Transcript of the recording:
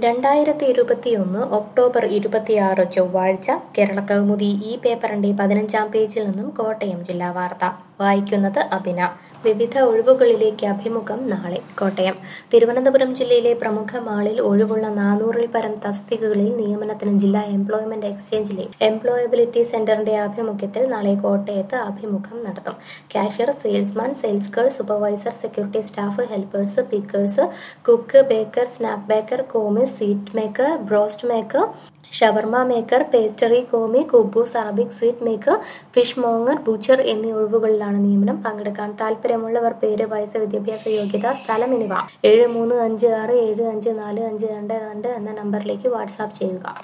രണ്ടായിരത്തി ഇരുപത്തിയൊന്ന് ഒക്ടോബർ ഇരുപത്തിയാറ് ചൊവ്വാഴ്ച കേരള കൗമുദി ഈ പേപ്പറിന്റെ പതിനഞ്ചാം പേജിൽ നിന്നും കോട്ടയം ജില്ലാ വാർത്ത വായിക്കുന്നത് അഭിന വിവിധ ഒഴിവുകളിലേക്ക് അഭിമുഖം നാളെ കോട്ടയം തിരുവനന്തപുരം ജില്ലയിലെ പ്രമുഖ മാളിൽ ഒഴിവുള്ള നാനൂറിൽ പരം തസ്തികകളിൽ നിയമനത്തിന് ജില്ലാ എംപ്ലോയ്മെന്റ് എക്സ്ചേഞ്ചിലെ എംപ്ലോയബിലിറ്റി സെന്ററിന്റെ ആഭിമുഖ്യത്തിൽ നാളെ കോട്ടയത്ത് അഭിമുഖം നടത്തും cashier salesman sales girl supervisor security staff helpers pickers cook baker snack baker commis seat maker broast maker shawarma maker pastry commis കുബൂസ് Arabic sweet maker fishmonger butcher എന്നീ ഒഴിവുകളിലാണ് നിയമനം പങ്കെടുക്കാൻ താല്പര്യമുള്ളവർ പേര് വയസ്സ് വിദ്യാഭ്യാസ യോഗ്യത സ്ഥലം എന്നിവ ഏഴ് മൂന്ന് അഞ്ച് ആറ് ഏഴ് അഞ്ച് നാല് അഞ്ച് രണ്ട് രണ്ട് എന്ന നമ്പറിലേക്ക് വാട്സാപ്പ് ചെയ്യുക